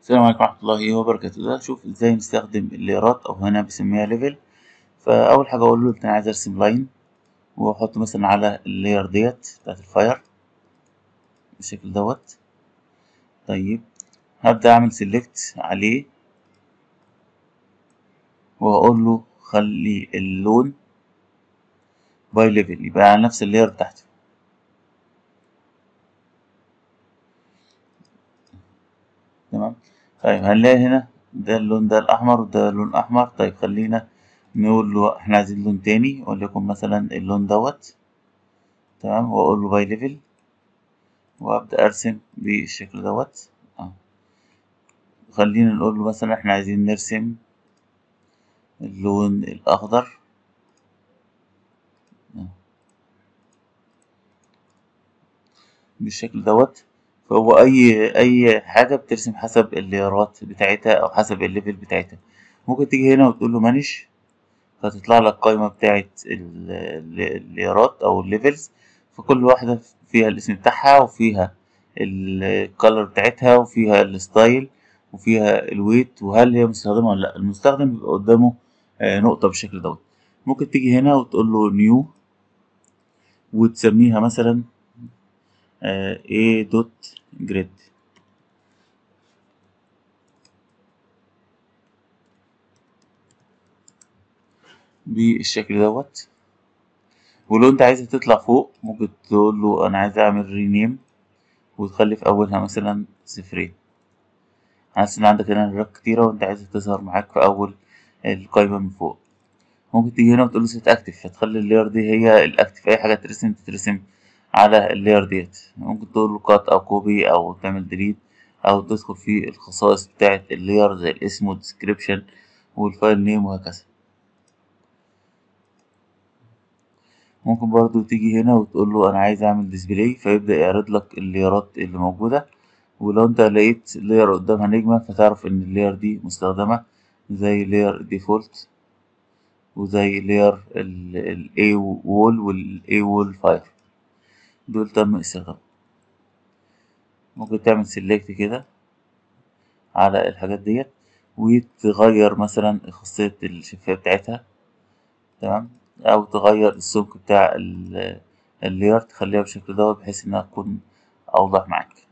السلام عليكم ورحمة الله وبركاته ده شوف ازاي نستخدم الليرات او هنا بسميها ليفل فاول حاجة اقول له انا عايز ارسم لاين واحط مثلا على اللاير ديت بتاعت الفاير بالشكل دوت طيب هبدأ اعمل سيلكت عليه واقول له خلي اللون باي ليفل يبقى على نفس اللاير بتاعته تمام طيب هنلاقي هنا ده اللون ده الأحمر وده لون أحمر طيب خلينا نقول له احنا عايزين لون تاني وليكن مثلا اللون دوت تمام وأقول له باي ليفل وأبدأ أرسم بالشكل دوت اه خلينا نقول له مثلا احنا عايزين نرسم اللون الأخضر اه بالشكل دوت فهو اي اي حاجه بترسم حسب الليرات بتاعتها او حسب الليفل بتاعتها ممكن تيجي هنا وتقول له مانش فتطلع لك قائمه بتاعه الليرات او الليفلز فكل واحده فيها الاسم بتاعها وفيها الكالر بتاعتها وفيها الستايل وفيها الويت وهل هي مستخدمه ولا لا المستخدم بيبقى قدامه نقطه بالشكل دوت ممكن تيجي هنا وتقول له نيو وتسميها مثلا a دوت جريد بالشكل دوت ولو انت عايزها تطلع فوق ممكن تقول له انا عايز اعمل رينيم وتخلي في اولها مثلا صفرين حاسس ان عندك هنا نرات كتيرة وانت عايزها تظهر معاك في اول القايمة من فوق ممكن تيجي هنا وتقول له سيت اكتف فتخلي اللاير دي هي الاكتف اي حاجة ترسم تترسم على اللاير ديت ممكن تقول له كات او كوبي او تعمل ديليت او تدخل في الخصائص بتاعة اللاير زي الاسم والديسكريبشن والفايل نيم وهكذا ممكن برضو تيجي هنا وتقول له انا عايز اعمل ديسبلاي فيبدأ يعرض لك اللايرات اللي موجودة ولو انت لقيت لاير قدامها نجمة فتعرف ان اللاير دي مستخدمة زي لاير ديفولت وزي لاير الاي وول والاي وول فاير دول تم استخدامهم ممكن تعمل سيلكت كده على الحاجات ديت وتغير مثلا خاصية الشفافية بتاعتها تمام أو تغير السمك بتاع اللاير تخليها بالشكل دوت بحيث إنها تكون أوضح معاك